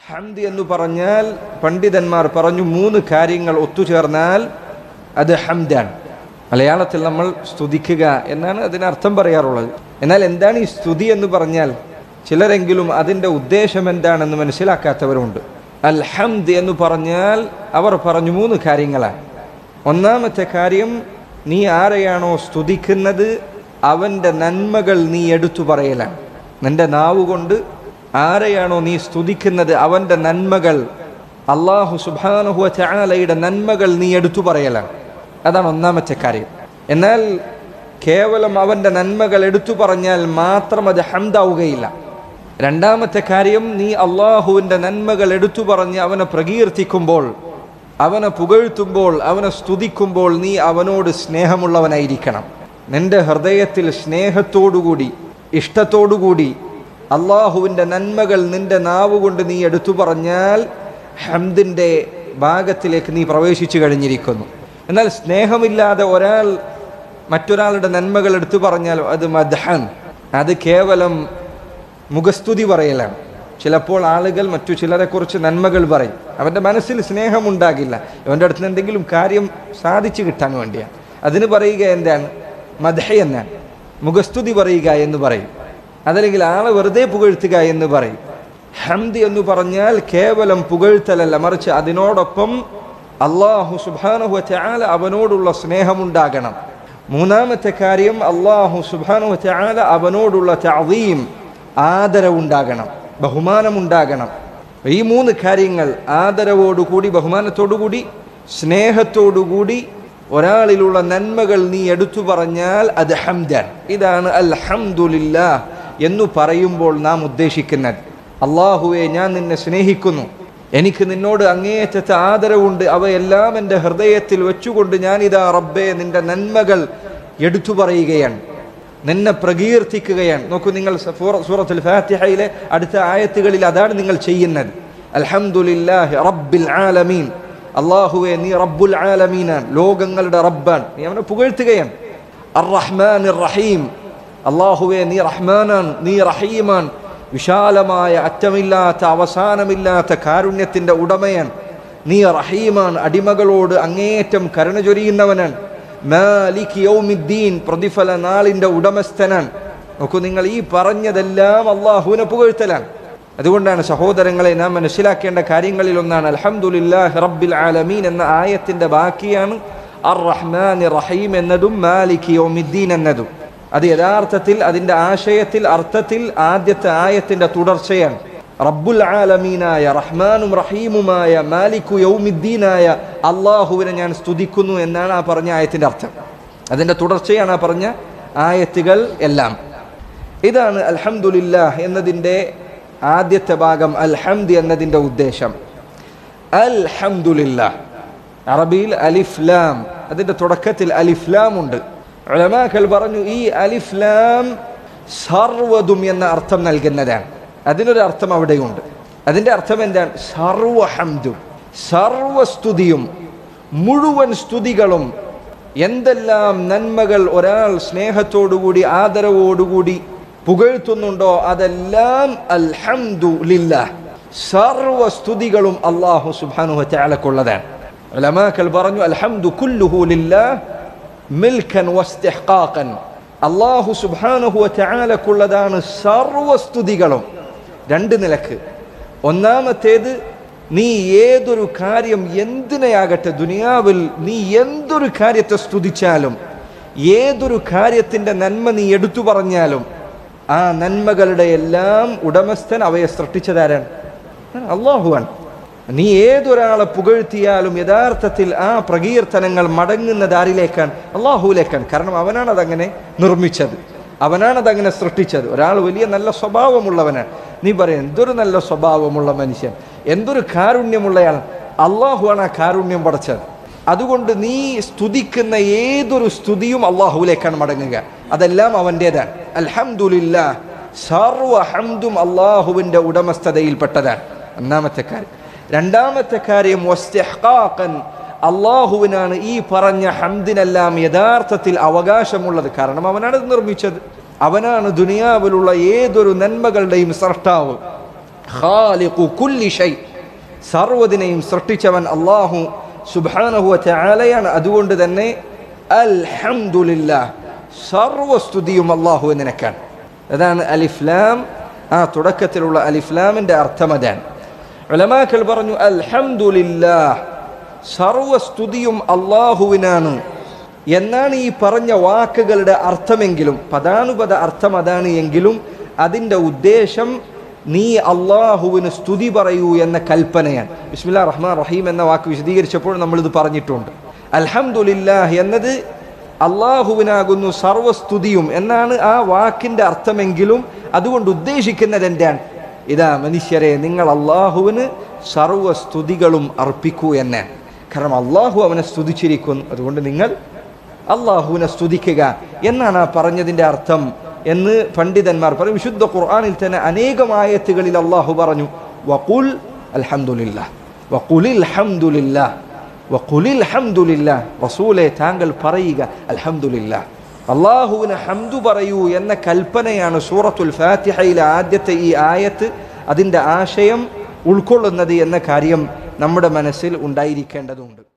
ഹംദ് എന്ന് പറഞ്ഞാൽ പണ്ഡിതന്മാർ പറഞ്ഞു മൂന്ന് കാര്യങ്ങൾ ഒത്തുചേർന്നാൽ അത് ഹംദാണ് മലയാളത്തിൽ നമ്മൾ സ്തുതിക്കുക എന്നാണ് അതിനർത്ഥം പറയാറുള്ളത് എന്നാൽ എന്താണ് ഈ സ്തുതി എന്ന് പറഞ്ഞാൽ ചിലരെങ്കിലും അതിൻ്റെ ഉദ്ദേശം എന്താണെന്ന് മനസ്സിലാക്കാത്തവരുണ്ട് അൽ ഹംദ് എന്ന് പറഞ്ഞാൽ അവർ പറഞ്ഞു മൂന്ന് കാര്യങ്ങളാണ് ഒന്നാമത്തെ കാര്യം നീ ആരെയാണോ സ്തുതിക്കുന്നത് അവൻ്റെ നന്മകൾ നീ എടുത്തു പറയലാണ് നിന്റെ നാവ് കൊണ്ട് ആരെയാണോ നീ സ്തുതിക്കുന്നത് അവൻ്റെ നന്മകൾ അള്ളാഹു സുബാനുഹുവ ചാലയുടെ നന്മകൾ നീ എടുത്തു പറയലാണ് അതാണ് ഒന്നാമത്തെ കാര്യം എന്നാൽ കേവലം അവൻ്റെ നന്മകൾ എടുത്തു പറഞ്ഞാൽ മാത്രം അത് ഹംദാവുകയില്ല രണ്ടാമത്തെ കാര്യം നീ അള്ളാഹുവിൻ്റെ നന്മകൾ എടുത്തു പറഞ്ഞ് അവനെ പ്രകീർത്തിക്കുമ്പോൾ അവനെ പുകഴ്ത്തുമ്പോൾ അവനെ സ്തുതിക്കുമ്പോൾ നീ അവനോട് സ്നേഹമുള്ളവനായിരിക്കണം നിന്റെ ഹൃദയത്തിൽ സ്നേഹത്തോടുകൂടി ഇഷ്ടത്തോടുകൂടി അള്ളാഹുവിൻ്റെ നന്മകൾ നിന്റെ നാവ് കൊണ്ട് നീ എടുത്തു പറഞ്ഞാൽ ഹംദിൻ്റെ ഭാഗത്തിലേക്ക് നീ പ്രവേശിച്ചു കഴിഞ്ഞിരിക്കുന്നു എന്നാൽ സ്നേഹമില്ലാതെ ഒരാൾ മറ്റൊരാളുടെ നന്മകൾ എടുത്തു പറഞ്ഞാൽ അത് മദ്ഹൻ അത് കേവലം മുഖസ്തുതി പറയലാണ് ചിലപ്പോൾ ആളുകൾ മറ്റു ചിലരെക്കുറിച്ച് നന്മകൾ പറയും അവൻ്റെ മനസ്സിൽ സ്നേഹമുണ്ടാകില്ല അവൻ്റെ അടുത്ത് നിന്ന് എന്തെങ്കിലും കാര്യം സാധിച്ചു കിട്ടാൻ വേണ്ടിയാണ് അതിന് പറയുക എന്താണ് മദഹ എന്നാണ് മുഖസ്തുതി പറയുക എന്ന് പറയും അതല്ലെങ്കിൽ ആളെ വെറുതെ പുകഴ്ത്തുക എന്ന് പറയും ഹംദി എന്ന് പറഞ്ഞാൽ കേവലം പുകഴ്ത്തലല്ല മറിച്ച് അതിനോടൊപ്പം അള്ളാഹു സുബാനുഹു ചാല അവനോടുള്ള സ്നേഹമുണ്ടാകണം മൂന്നാമത്തെ കാര്യം അള്ളാഹു സുബാനുഹു ചാല അവനോടുള്ള ചവീം ആദരവുണ്ടാകണം ബഹുമാനമുണ്ടാകണം ഈ മൂന്ന് കാര്യങ്ങൾ ആദരവോടുകൂടി ബഹുമാനത്തോടുകൂടി സ്നേഹത്തോടുകൂടി ഒരാളിലുള്ള നന്മകൾ നീ എടുത്തു പറഞ്ഞാൽ അത് ഹംദൻ ഇതാണ് അൽ ഹംദുലില്ല എന്നു പറയുമ്പോൾ നാം ഉദ്ദേശിക്കുന്നത് അള്ളാഹുവെ ഞാൻ നിന്നെ സ്നേഹിക്കുന്നു എനിക്ക് നിന്നോട് അങ്ങേയറ്റത്തെ ആദരവുണ്ട് അവയെല്ലാം എൻ്റെ ഹൃദയത്തിൽ വെച്ചുകൊണ്ട് ഞാനിതാ റബ്ബെ നിന്റെ നന്മകൾ എടുത്തു പറയുകയാണ് നിന്നെ പ്രകീർത്തിക്കുകയാണ് നോക്കൂ നിങ്ങൾ സൂറത്തുൽ ഫാത്തിഹയിലെ അടുത്ത ആയത്തുകളിൽ അതാണ് നിങ്ങൾ ചെയ്യുന്നത് അൽഹംദുലില്ലാഹി റബ്ബിൽ ആലമീൻ അള്ളാഹുവെ നീ റബ്ബുൽ ആലമീനാൻ ലോകങ്ങളുടെ റബ്ബാൻ നീ അവനെ പുകഴ്ത്തുകയാണ് അർ റഹ്മാൻ റഹീം അള്ളാഹുവെ നീ റഹ്മാനാൻ നീ റഹീമാൻ വിശാലമായ അറ്റമില്ലാത്ത അവസാനമില്ലാത്ത കാരുണ്യത്തിൻ്റെ ഉടമയാൻ നീ റഹീമാൻ അടിമകളോട് അങ്ങേയറ്റം കരുണ ചൊരിയുന്നവനാണ് മാലിക് യൗമിദ്ദീൻ പ്രതിഫല നാളിൻ്റെ ഉടമസ്ഥനാൻ നോക്കൂ നിങ്ങൾ ഈ പറഞ്ഞതെല്ലാം അള്ളാഹുവിനെ പുകഴ്ത്തലാണ് അതുകൊണ്ടാണ് സഹോദരങ്ങളെ നാം മനസ്സിലാക്കേണ്ട കാര്യങ്ങളിൽ ഒന്നാണ് അൽഹംദുലില്ലാഹി റബ്ബിൽ ആലമീൻ എന്ന ആയത്തിൻ്റെ ബാക്കിയാണ് അർ റഹ്മാൻ റഹീം എന്നതും മാലിക് യൗമിദ്ദീൻ എന്നതും അത് യഥാർത്ഥത്തിൽ അതിൻ്റെ ആശയത്തിൽ അർത്ഥത്തിൽ ആദ്യത്തെ ആയത്തിൻ്റെ തുടർച്ചയാണ് റബ്ബുൽ ആലമീനായ റഹ്മാനും റഹീമുമായ മാലിക്കു യൗമിദ്ദീനായ അള്ളാഹുവിനെ ഞാൻ സ്തുതിക്കുന്നു എന്നാണ് ആ പറഞ്ഞ ആയത്തിൻ്റെ അർത്ഥം അതിൻ്റെ തുടർച്ചയാണ് ആ പറഞ്ഞ ആയത്തുകൾ എല്ലാം ഇതാണ് അൽഹംദുലില്ലാഹ് എന്നതിൻ്റെ ആദ്യത്തെ ഭാഗം അൽഹംദ് എന്നതിൻ്റെ ഉദ്ദേശം അൽഹംദുലില്ലാ അറബിയിൽ അലിഫ്ലാം അതിൻ്റെ തുടക്കത്തിൽ അലിഫ്ലാം ഉണ്ട് ഉലമാക്കൾ പറഞ്ഞു ഈ അലിഫ്ലാം സർവതും എന്ന അർത്ഥം നൽകുന്നതാണ് അതിനൊരു അർത്ഥം അവിടെയുണ്ട് അതിൻ്റെ അർത്ഥം എന്താണ് സർവഹംദും സർവസ്തുതിയും മുഴുവൻ സ്തുതികളും എന്തെല്ലാം നന്മകൾ ഒരാൾ സ്നേഹത്തോടുകൂടി ആദരവോടുകൂടി പുകഴ്ത്തുന്നുണ്ടോ അതെല്ലാം അൽഹംദു ലില്ല സർവസ്തുതികളും അള്ളാഹു സുബാനുഹ ചാലക്കുള്ളതാണ് ഉലമാക്കൾ പറഞ്ഞു അൽഹംദു കുല്ലുഹു ലില്ലാഹ് മിൽക്കൻ വസ്തിഹ്ഖാഖൻ അള്ളാഹു സുബാനുഹു ചാലക്കുള്ളതാണ് സർവസ്തുതികളും രണ്ട് നിലക്ക് ഒന്നാമത്തേത് നീ ഏതൊരു കാര്യം എന്തിനെയാകട്ടെ ദുനിയാവിൽ നീ എന്തൊരു കാര്യത്തെ സ്തുതിച്ചാലും ഏതൊരു കാര്യത്തിൻ്റെ നന്മ നീ എടുത്തു പറഞ്ഞാലും ആ നന്മകളുടെ എല്ലാം ഉടമസ്ഥൻ അവയെ സൃഷ്ടിച്ചതാരാണ് അള്ളാഹുവാണ് നീ ഏതൊരാളെ പുകഴ്ത്തിയാലും യഥാർത്ഥത്തിൽ ആ പ്രകീർത്തനങ്ങൾ മടങ്ങുന്നത് ആരിലേക്കാണ് അള്ളാഹുവിലേക്കാണ് കാരണം അവനാണ് അതങ്ങനെ നിർമ്മിച്ചത് അവനാണ് അതങ്ങനെ സൃഷ്ടിച്ചത് ഒരാൾ വലിയ നല്ല സ്വഭാവമുള്ളവനാണ് നീ പറയും എന്തൊരു നല്ല സ്വഭാവമുള്ള മനുഷ്യൻ എന്തൊരു കാരുണ്യമുള്ളയാൾ അള്ളാഹുവാണ് ആ കാരുണ്യം പടച്ചത് അതുകൊണ്ട് നീ സ്തുതിക്കുന്ന ഏതൊരു സ്തുതിയും അള്ളാഹുവിലേക്കാണ് മടങ്ങുക അതെല്ലാം അവൻ്റേതാണ് അൽഹംദുലില്ലാ സർവ ഹംദും അള്ളാഹുവിൻ്റെ ഉടമസ്ഥതയിൽപ്പെട്ടതാണ് ഒന്നാമത്തെ കാര്യം രണ്ടാമത്തെ കാര്യം വസ്തിഹ്ഖാഖൻ അള്ളാഹുവിനാണ് ഈ പറഞ്ഞ ഹംദിനെല്ലാം യഥാർത്ഥത്തിൽ അവകാശമുള്ളത് കാരണം അവനാണ് ഇത് നിർമ്മിച്ചത് അവനാണ് ദുനിയാവിലുള്ള ഏതൊരു നന്മകളുടെയും സൃഷ്ടാവ് ഖാലിഖു കുല്ലി ഷൈ സർവ്വതിനെയും സൃഷ്ടിച്ചവൻ അള്ളാഹു സുബ്ഹാനഹു വതആലയാണ് അതുകൊണ്ട് തന്നെ അൽഹംദുലില്ലാ സർവസ്തുതിയും അള്ളാഹു നിനക്കാണ് അതാണ് അലിഫ്ലാം ആ തുടക്കത്തിലുള്ള അലിഫ്ലാമിന്റെ അർത്ഥം അതാണ് ഉലമാക്കൾ പറഞ്ഞു അൽഹംദുലില്ലാ സർവസ്തുതിയും അള്ളാഹുവിനാണ് എന്നാണ് ഈ പറഞ്ഞ വാക്കുകളുടെ അർത്ഥമെങ്കിലും പദാനുപത അർത്ഥം അതാണ് എങ്കിലും അതിൻ്റെ ഉദ്ദേശം നീ അള്ളാഹുവിന് സ്തുതി പറയൂ എന്ന കൽപ്പനയാണ് ബിസ്മില്ലാ റഹ്മാൻ റഹീം എന്ന വാക്ക് വിശദീകരിച്ചപ്പോൾ നമ്മളിത് പറഞ്ഞിട്ടുണ്ട് അൽഹംദുലില്ലാഹ് എന്നത് അള്ളാഹുവിനാകുന്നു സർവസ്തുതിയും എന്നാണ് ആ വാക്കിൻ്റെ അർത്ഥമെങ്കിലും അതുകൊണ്ട് ഉദ്ദേശിക്കുന്നത് എന്താണ് ഇതാ മനുഷ്യരെ നിങ്ങൾ അള്ളാഹുവിന് സർവസ്തുതികളും അർപ്പിക്കൂ എന്നാണ് കാരണം അള്ളാഹു അവനെ സ്തുതിച്ചിരിക്കുന്നു അതുകൊണ്ട് നിങ്ങൾ അള്ളാഹുവിനെ സ്തുതിക്കുക എന്നാണ് ആ പറഞ്ഞതിൻ്റെ അർത്ഥം എന്ന് പണ്ഡിതന്മാർ പറയും വിശുദ്ധ ഖുർആാനിൽ തന്നെ അനേകം ആയത്തുകളിൽ അള്ളാഹു പറഞ്ഞു വഖുൽ അൽഹംദുലില്ലാ വഖുലിൽ ഹംദുലില്ലാ വഖുലിൽ ഹംദുലില്ലാ റസൂലെ താങ്കൾ പറയുക അൽഹംദുലില്ലാ അള്ളാഹുവിന് ഹംദു പറയൂ എന്ന കൽപ്പനയാണ് സൂറത്തുൽ ഫാത്തിഹയിലെ ആദ്യത്തെ ഈ ആയത്ത് അതിൻ്റെ ആശയം ഉൾക്കൊള്ളുന്നത് എന്ന കാര്യം നമ്മുടെ മനസ്സിൽ ഉണ്ടായിരിക്കേണ്ടതുണ്ട്